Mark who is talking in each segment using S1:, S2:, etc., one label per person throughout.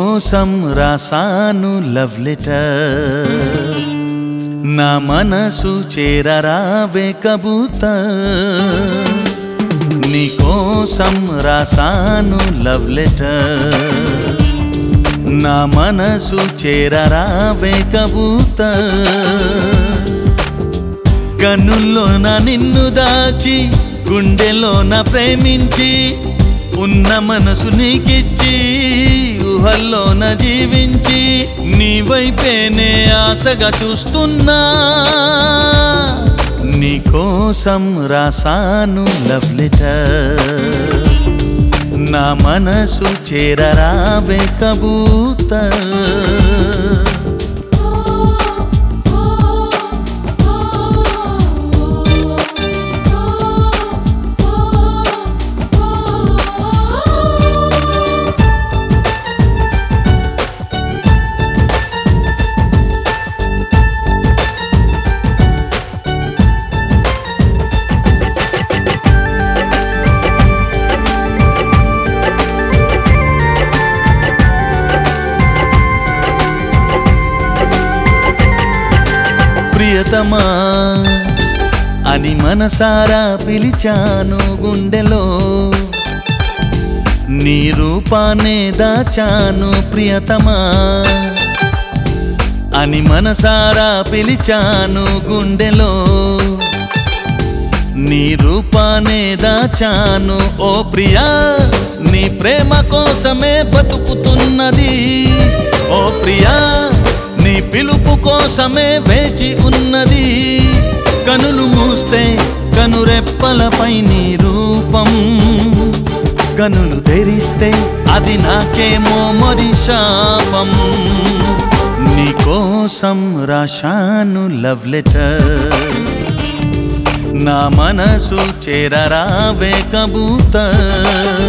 S1: కోసం రాసాను love letter నా మనసు చేరరావే కబూతర్ నీ కోసం రాసాను లవ్ లెటర్ నా మనసు చేరరావే కబూతర్ కన్నుల్లోన నిన్ను దాచి గుండెలోన ప్రేమించి ఉన్న మనసు నీకిచ్చి ఊహల్లోన జీవించి నీ వైపేనే ఆశగా చూస్తున్నా నీ కోసం రాసాను లవ్ లెటర్ నా మనసు చేరరావే కబూతర్ ప్రియతమా అని మనసారా పిలిచాను గుండెలో నీ రూపాన్నే దాచాను ప్రియతమా అని మనసారా పిలిచాను గుండెలో నీ రూపానే దాచాను ఓ ప్రియా నీ ప్రేమ కోసమే బతుకుతున్నది ఓ ప్రియా నీ పిలుపు కోసమే వేచి ఉన్నది కనులు మూస్తే కనురెప్పలపై నీ రూపం కనులు తెరిస్తే అది నాకేమో మరి శాపం నీ కోసం రాశాను లవ్ లెటర్ నా మనసు చేరరావే కబూతర్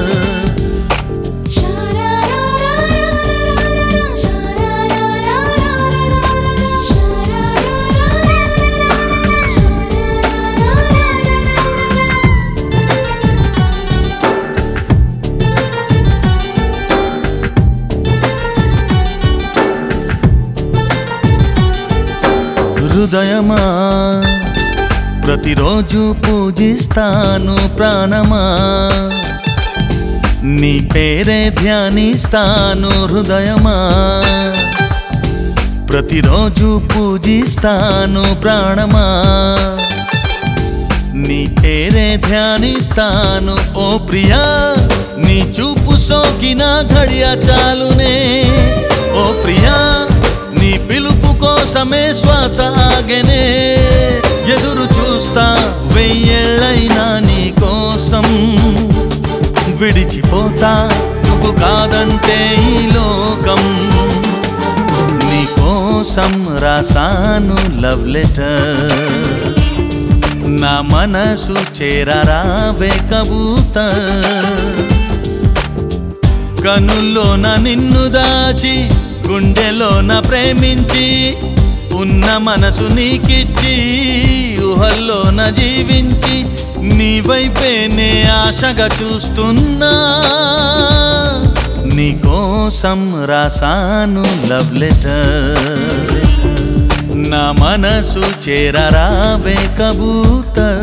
S1: హృదయమా ప్రతిరోజు పూజిస్తాను ప్రాణమా నీ పేరే ధ్యానిస్తాను హృదయమా ప్రతిరోజు పూజిస్తాను ప్రాణమా నీ పేరే ధ్యానిస్తాను ఓ ప్రియా నీ చూపు సోకిన ఘడియ చాలునే ఓ ప్రియా నీ పిలుపు కోసమే శ్వాస ఆగెనే ఎదురు చూస్తా వెయ్యేళ్ళైనా నీ కోసం విడిచిపోతా నువ్వు కాదంటే ఈ లోకం నీ కోసం రాసాను లవ్ లెటర్ నా మనసు చేరరావే కబూతర్ కనుల్లోన నిన్ను దాచి గుండెలోన ప్రేమించి ఉన్న మనసు నీకిచ్చి ఊహల్లోన జీవించి నీ వైపేనే ఆశగా చూస్తున్నా నీ కోసం రాసాను లవ్ లెటర్ నా మనసు చేరరావే కబూతర్